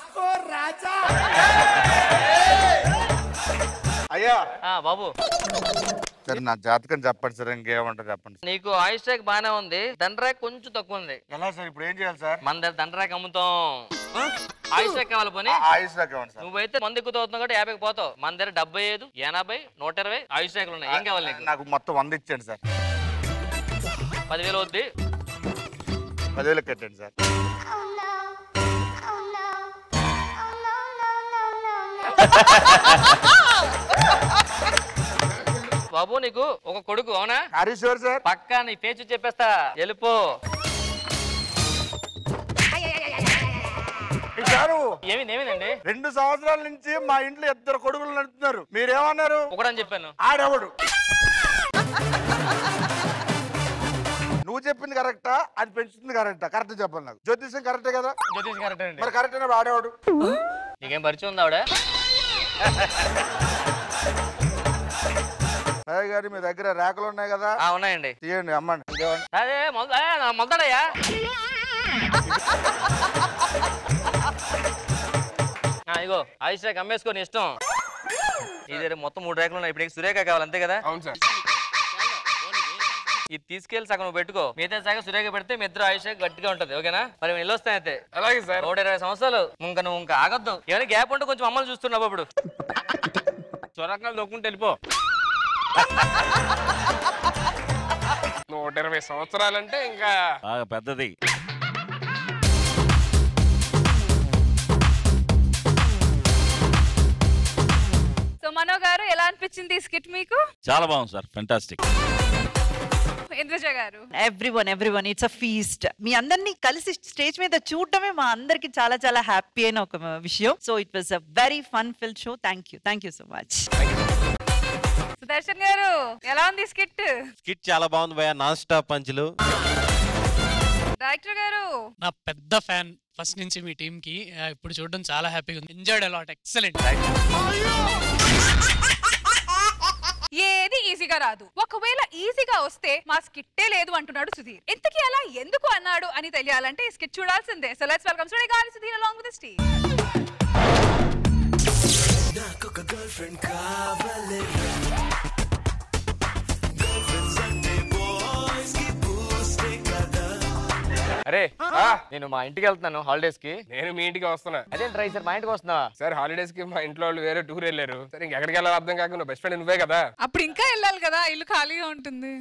అయ్యా ఆ, బాబు సరే నా జాతకం చెప్పండి సార్ ఇంకేమంటారు చెప్పండి నీకు ఆయుష్ రేఖ బానే ఉంది దండరేఖ కొంచెం తక్కువ ఉంది ఎలా సార్ ఇప్పుడు ఏం చేయాలి సార్ మన దగ్గర దండరేఖ అమ్ముతాం ఆయుష్ రేఖ కావాలి పోనీ ఆయుష్ దాకా ఇవ్వండి సార్ నువ్వైతే మంది ఎక్కువ అవుతున్నావు కాబట్టి యాభైకి పోతావు మన దగ్గర డెబ్బై ఐదు ఎనభై నూట ఇరవై ఆయుష్ రేఖలు ఉన్నాయి ఏం కావాలి నీకు నాకు మొత్తం వంద ఇచ్చేయండి సార్ పదివేలు వద్ది పదివేలు కట్టండి సార్ బాబు నీకు ఒక కొడుకు అవునా హరీశ్వర్ సార్ పక్కా నీ పేచు చెప్పేస్తా వెళ్ళిపో సారు ఏమింది ఏమిందండి రెండు సంవత్సరాల నుంచి మా ఇంట్లో ఇద్దరు కొడుకులు నడుపుతున్నారు మీరేమన్నారు ఒకడని చెప్పాను ఆడెవడు నువ్వు చెప్పింది కరెక్టా అది పెంచుతుంది కరెక్టా కరెక్ట్ చెప్పాలి నాకు జ్యోతిష్యం కరెక్టే కదా జ్యోతిష్ కరెక్ట్ అండి మరి కరెక్ట్ అయినప్పుడు ఆడేవాడు నీకేం పరిచయం ఉంది ఆవిడ అయ్య గారి మీ దగ్గర రేఖలు ఉన్నాయి కదా ఆ, ఉన్నాయండి తీయండి అమ్మండి ఇదేమండి? అదే మొద- ఏ, నా మొదలయ్యా ఇగో ఆయుష్ రేఖ అమ్మేసుకో నీ ఇష్టం ఇది మొత్తం మూడు రేఖలు ఉన్నాయి ఇప్పుడు నీకు సురేఖ కావాలి అంతే కదా అవును సార్ ఇది తీసుకెళ్లి సగం నువ్వు పెట్టుకో మిగతా సగం సురేఖ పెడితే మీ ఇద్దరు ఆయుష్ రేఖ గట్టిగా ఉంటది ఓకేనా మరి మేము వెళ్ళొస్తాయి అయితే అలాగే సార్ నూట ఇరవై సంవత్సరాలు ఇంకా నువ్వు ఇంకా ఆగొద్దు ఏమైనా గ్యాప్ ఉంటే కొంచెం అమ్మలు చూస్తున్నావు ఇప్పుడు చొరకాలు దొక్కుంటే వెళ్ళిపో నూట ఇరవై సంవత్సరాలంటే ఇంకా బాగా పెద్దది సో మనో గారు ఎలా అనిపించింది ఈ స్కిట్ మీకు చాలా బాగుంది సార్ ఫెంటాస్టిక్ ఇంద్రజ గారు every one every one it's a feast మీ అందరినీ కలిసి స్టేజ్ మీద చూడటమే మా అందరికి చాలా చాలా హ్యాపీ అయిన ఒక విషయం so it was a very fun fill show thank you thank you so much Sudarshan గారు ఎలా ఉంది స్కిట్ స్కిట్ చాలా బాగుంది భయ నాన్ స్టాప్ పంచులు డైరెక్టర్ గారు నా పెద్ద ఫ్యాన్ ఫస్ట్ నుంచి మీ టీమ్ కి ఆ, ఇప్పుడు చూడడం చాలా హ్యాపీగా ఉంది ఎంజాయ్డ్ అలాట్ ఎక్సలెంట్ ఏది ఈజీగా రాదు ఒకవేళ ఈజీగా వస్తే మా స్కిట్టే లేదు అంటున్నాడు సుధీర్ ఇంతకీ అలా ఎందుకు అన్నాడు అని తెలియాలంటే ఈ స్కిట్ చూడాల్సిందే so let's welcome Sudigali Sudheer along with Steve నాకొక గర్ల్ ఫ్రెండ్ కావాలి అరే నేను మా ఇంటికి వెళ్తున్నాను హాలిడేస్ కి నేను మీ ఇంటికి వస్తున్నా అదే ట్రై సార్ మా ఇంటికి వస్తున్నా సార్ హాలిడేస్ కి మా ఇంట్లో వాళ్ళు వేరే టూర్ వెళ్ళారు సరే ఇంకెక్కడికి వెళ్ళాలి అర్థం కాకుండా బెస్ట్ ఫ్రెండ్ నువ్వే కదా అప్పుడు ఇంకా వెళ్ళాలి కదా ఇల్లు ఖాళీగా ఉంటుంది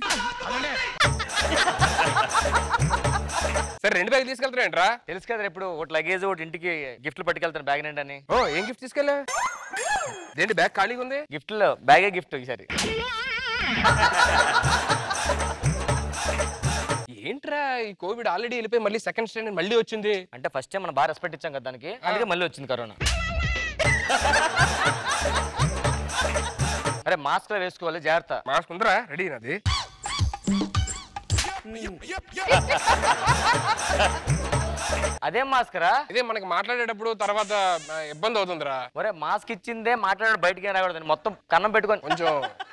సరే రెండు బ్యాగ్ తీసుకెళ్తారేంట్రా తెలుసు కదా ఇప్పుడు ఒకటి లగేజ్ ఒకటి ఇంటికి గిఫ్ట్లు పట్టుకెళ్తాను బ్యాగ్ నిండా అని ఓ ఏం గిఫ్ట్ తీసుకెళ్ళా ఏంటి బ్యాగ్ ఖాళీగా ఉంది గిఫ్ట్లో బ్యాగే గిఫ్ట్ ఈసారి ఏంట్రా ఈ కోవిడ్ ఆల్రెడీ వెళ్ళిపోయి మళ్ళీ సెకండ్ స్టాండర్డ్ మళ్ళీ వచ్చింది అంటే ఫస్ట్ టైం మనం బాగా రెస్పెక్ట్ ఇచ్చాం కదా దానికి అందుకే మళ్ళీ వచ్చింది కరోనా అరే మాస్క్ వేసుకోవాలి జాగ్రత్త మాస్క్ ఉందిరా రెడీ నాది అదేం మాస్క్ రా ఇదే మనకి మాట్లాడేటప్పుడు తర్వాత ఆ, ఇబ్బంది అవుతుందిరా ఒరే మాస్క్ ఇచ్చిందే మాట్లాడాడు బయటికి రాకూడదు మొత్తం కన్నం పెట్టుకొని కొంచెం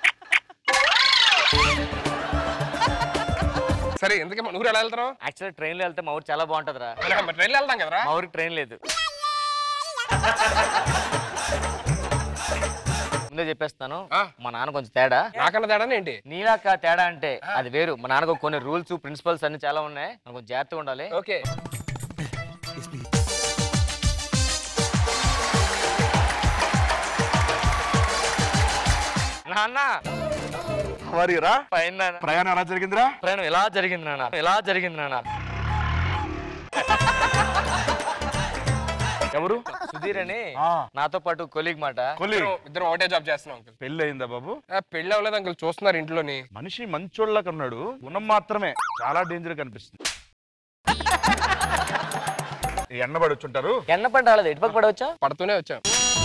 సరే ఎందుకే మన ఊరు ఎలా వెళ్తాం యాక్చువల్లీ ట్రైన్ లో వెళ్తే మా ఊరు చాలా బాగుంటది రా ట్రైన్లో వెళ్తాం కదరా మా ఊరికి ట్రైన్ లేదు ముందే చెప్పేస్తాను మా నాన్న కొంచెం తేడా నాకన్నా తేడా ఏంటి నీలాక తేడా అంటే అది వేరు మా నాన్నకు కొన్ని రూల్స్ ప్రిన్సిపల్స్ అన్ని చాలా ఉన్నాయి మనం కొంచెం జాగ్రత్తగా ఉండాలి ఓకే నాన్న మరిరా పైన ప్రయాణం ఎలా జరిగిందిరా ప్రయాణం ఎలా జరిగింది నాన్న ఎలా జరిగింది నాన్న ఎవరు సుధీర్ అని నాతో పాటు కొలీగ్ మాట ఇద్దరం ఇద్దరం ఒకటే జాబ్ చేస్తున్నాం అంకుల్ పెళ్ళి అయిందా బాబు పెళ్ళి అవ్వలేదు అంకుల్ చూస్తున్నారు ఇంట్లోని మనిషి మంచోళ్ళకి ఉన్నాడు గుణం మాత్రమే చాలా డేంజర్ కనిపిస్తుంది ఈ ఎండ పడొచ్చుంటారు ఎన్న పడి రాలేదు ఎటు పక్క పడవచ్చా పడుతూనే వచ్చాం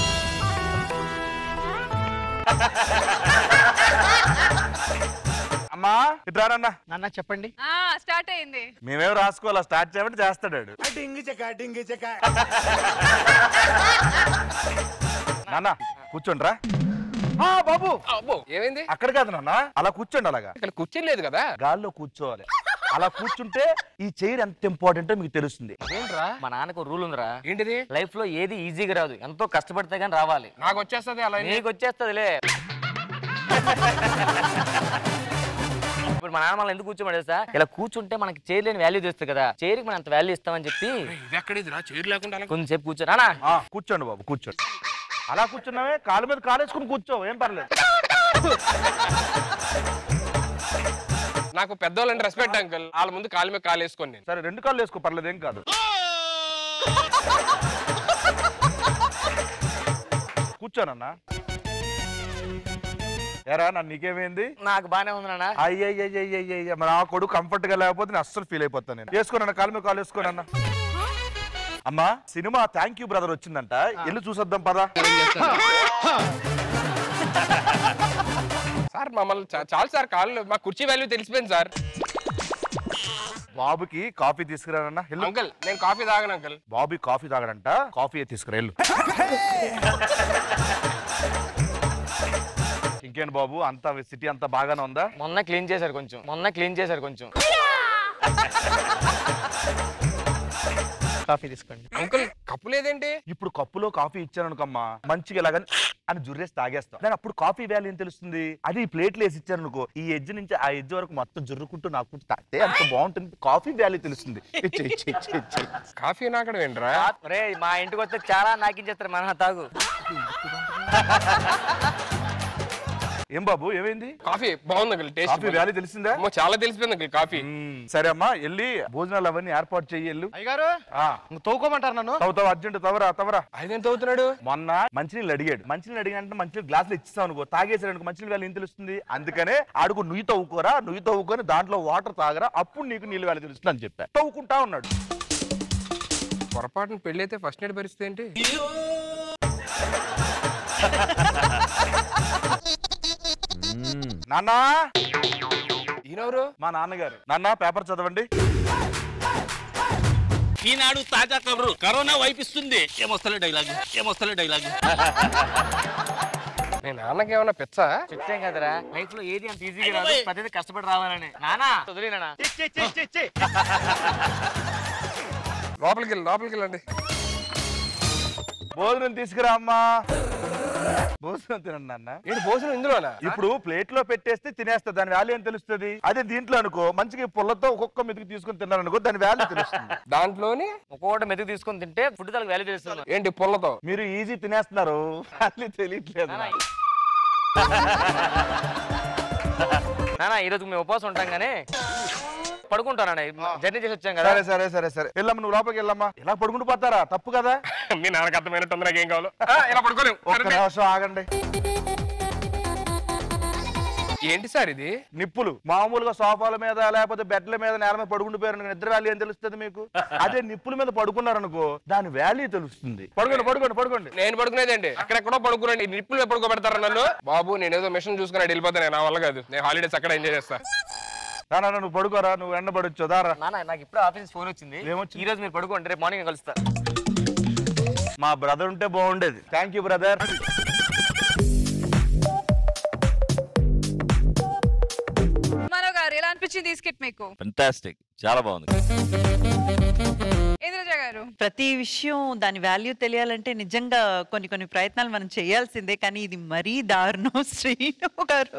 అమ్మా ఇట్రారన్న నాన్న చెప్పండి ఆ స్టార్ట్ అయింది మేమేం రాసుకోవాలా స్టార్ట్ చేయమంటే చేస్తాడు వాడు. నాన్న కూర్చోండిరా ఆ, బాబు ఏమైంది అక్కడ కాదు నాన్న అలా కూర్చోండి అలాగా ఇక్కడ కూర్చోలేదు కదా గాల్లో కూర్చోవాలి అలా కూర్చుంటే ఈ చైర్ ఎంత ఇంపార్టెంటో మీకు తెలుస్తుంది ఏంట్రా మా నాన్నకు రూల్ ఉందిరా ఏంటిది లైఫ్ లో ఏది ఈజీగా రాదు ఎంతో కష్టపడితే గానీ రావాలి నాకు వచ్చేస్తుంది అలా నీకు వచ్చేస్తుందిలే ఇప్పుడు మా నాన్న మనల్ని ఎందుకు కూర్చోమని సార్ ఇలా కూర్చుంటే మనకి చైర్ లేని వాల్యూ తెస్తుంది కదా చైర్కి మనం అంత వాల్యూ ఇస్తామని చెప్పి ఇది ఎక్కడిది రా చైర్ లేకుండా అలా కొంచెంసేపు కూర్చోరా ఆ, కూర్చోండి బాబు కూర్చోండి అలా కూర్చున్నావే కాలు మీద కాలు వేసుకుని కూర్చో ఏం పర్లేదు నాకు పెద్దోళ్ళని రెస్పెక్ట్ అంకుల్ వాళ్ళ ముందు కాలు మీద కాలు వేసుకొని నేను సరే రెండు కాళ్ళు వేసుకో పర్లేదు ఏం కాదు కూర్చోనన్నా ఎరా నన్ను నీకేమైంది నాకు బానే ఉంది నాన్న అయ్యయ్యయ్యయ్యయ్య నా కొడుకు కంఫర్ట్ గా లేకపోతే నేను అస్సలు ఫీల్ అయిపోతాను నేను వేసుకోనన్న కాలు మీద కాలు వేసుకోనన్న అమ్మా సినిమా థ్యాంక్ యూ బ్రదర్ వచ్చిందంట ఇల్లు చూసొద్దాం పదా సార్ మమ్మల్ని చా- చాలు సార్ కాళ్ళు మా కుర్చీ వాల్యూ తెలిసిపోయింది సార్ బాబుకి కాఫీ తీసుకురానన్నా వెళ్ళు. అంకుల్ నేను కాఫీ తాగను అంకుల్ బాబీ కాఫీ తాగడంట కాఫీ తీసుకురా వెళ్ళు ఇంకేంటి బాబు అంతా సిటీ అంతా బాగానే ఉందా మొన్న క్లీన్ చేశారు కొంచెం మొన్న క్లీన్ చేశారు కొంచెం కాఫీ తీసుకోండి అంకుల్ కప్పు లేదేంటి ఇప్పుడు కప్పులో కాఫీ ఇచ్చాను అనుకమ్మా మంచిగా ఇలాగని అని జుర్రేసి తాగేస్తాం దాని అప్పుడు కాఫీ వాల్యూ ఏం తెలుస్తుంది అది ప్లేట్లు వేసి ఇచ్చాను అనుకో ఈ ఎడ్జ్ నుంచి ఆ ఎడ్జ్ వరకు మొత్తం జుర్రుకుంటూ నాకుంటూ తాగితే అంత బాగుంటుంది కాఫీ వాల్యూ తెలుస్తుంది ఇచ్చి, ఇచ్చి, ఇచ్చి, ఇచ్చి. కాఫీ నాకడం ఏంట్రా రే మా ఇంటికి వస్తే చాలా నాకించేస్తారు మన తాగు ఏం బాబు ఏమైంది కాఫీ బాగుంది అంకుల్ టేస్ట్ కాఫీ వాల్యూ తెలిసిందా అమ్మో, చాలా తెలిసిపోయింది అంకుల్ కాఫీ సరే అమ్మా వెళ్ళి భోజనాలు అవన్నీ ఏర్పాటు చెయ్యి వెళ్ళు అయ్యగారు ఆ, తోకోమంటారు నన్ను తవ్వుతావు అర్జెంట్ తవరా తవరా ఆయన ఎంత అవుతున్నాడు మొన్న మంచినీళ్ళు అడిగాడు మంచినీళ్ళు అడిగాడంటే మంచినీళ్ళు గ్లాసులు ఇచ్చిస్తావు అనుకో తాగేసాడు అనుకో మంచినీళ్ళు వేళ ఏం తెలుస్తుంది అందుకనే అడుగు నుయ్యి తవ్వుకోరా నుయ్యి తవ్వుకొని దాంట్లో వాటర్ తాగరా అప్పుడు నీకు నీళ్ళు వేళ తెలుస్తుంది అని చెప్పా తవ్వుకుంటా ఉన్నాడు పొరపాటున పెళ్లి అయితే ఫస్ట్ నైట్ పరిస్థితి ఏంటి నాన్నా ఈయనెవరు మా నాన్నగారు నాన్న పేపర్ చదవండి ఈనాడు తాజా కబురు కరోనా వైపిస్తుంది ఏమొస్తలే డైలాగ్ ఏమొస్తలే డైలాగ్ మీ నాన్నకి ఏమన్నా పిచ్చా చెప్తాం కదరా లైఫ్ లో ఏది అంత ఈజీగా రాదు ప్రతిదీ కష్టపడి రావాలని నానా వదిలేనా లోపలికి వెళ్ళి లోపలికి వెళ్ళండి భోజనం తీసుకురా అమ్మా భోజనం తినండి నాన్న ఏంటి భోజనం ఇందులోనా ఇప్పుడు ప్లేట్ లో పెట్టేస్తే తినేస్తా దాని వాల్యూ ఏం తెలుస్తుంది అదే దీంట్లో అనుకో మంచిగా ఈ పుల్లతో ఒక్కొక్క మెతుకు తీసుకుని తిన్నారు అనుకో దాని వాల్యూ తెలుస్తుంది దాంట్లోని ఒక్కొక్కటి మెతుకు తీసుకొని తింటే ఫుడ్ దానికి వాల్యూ తెలుస్తుంది ఏంటి పుల్లతో మీరు ఈజీ తినేస్తున్నారు వాల్యూ తెలియట్లేదు నానా ఈ రోజు మేము ఉపవాసం ఉంటాం కానీ పడుకుంటానా జర్నీ చేసి వచ్చాం కదా సరే సరే సరే సరే వెళ్ళమ్మా నువ్వు లోపలికి వెళ్ళమ్మా ఇలా పడుకుంటూ పోతారా తప్పు కదా మీ నాన్నకి అర్థమైనట్టు నాకు ఏం కావాలో ఆ, ఇలా పడుకోలేము ఒక్క నిమిషం ఆగండి ఏంటి సార్ ఇది నిప్పులు మామూలుగా సోఫాల మీద లేకపోతే బెడ్ల మీద నేల మీద పడుకుండిపోయారు నిద్ర వాల్యూ ఏం తెలుస్తుంది మీకు అదే నిప్పుల మీద పడుకున్నారనుకో దాని వాల్యూ తెలుస్తుంది పడుకోండి పడుకోండి పడుకోండి నేను పడుకునేదండి అక్కడెక్కడో పడుకురండి నిప్పులు ఎప్పుడు పడుకోబెడతారా నన్ను బాబు నేను ఏదో మిషన్ చూసుకుని అటు వెళ్ళిపోతాను నా వల్ల కాదు నేను హాలిడేస్ అక్కడ ఎంజాయ్ చేస్తా నాన్న నువ్వు పడుకోరా నువ్వు ఎండ పడొచ్చు దారా నానా నాకు ఇప్పుడు ఆఫీస్ ఫోన్ వచ్చింది ఈ రోజు మీరు పడుకోండి రేపు మార్నింగ్ కలుస్తా మా బ్రదర్ ఉంటే బాగుండేది థ్యాంక్ యూ బ్రదర్ మనో గారు ఎలా అనిపించింది ఈ స్కిట్ మీకు ఫెంటాస్టిక్ చాలా బాగుంది ఇంద్రజ గారు ప్రతి విషయం దాని వాల్యూ తెలియాలంటే నిజంగా కొన్ని కొన్ని ప్రయత్నాలు మనం చేయాల్సిందే కానీ ఇది మరీ దారుణం శ్రీను గారు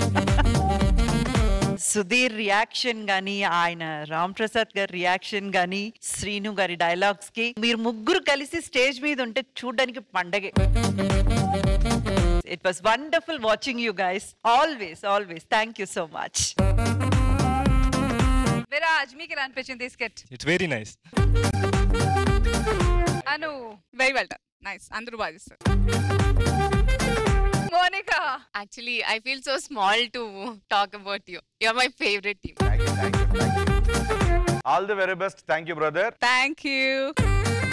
సుధీర్ రియాక్షన్ గాని ఆయన రామ్ ప్రసాద్ గారి రియాక్షన్ గాని శ్రీను గారి డైలాగ్స్ కి మీరు ముగ్గురు కలిసి స్టేజ్ మీద ఉంటే చూడడానికి పండగే it was wonderful watching you guys always always thank you so much Viraj మీకు ఎలా అనిపించింది ఈ skit it's very nice Anu very well done nice అందరూ బాగా చేస్తారు Monica Actually, I feel so small to talk about you. You're my favorite team. All the very best thank you brother thank you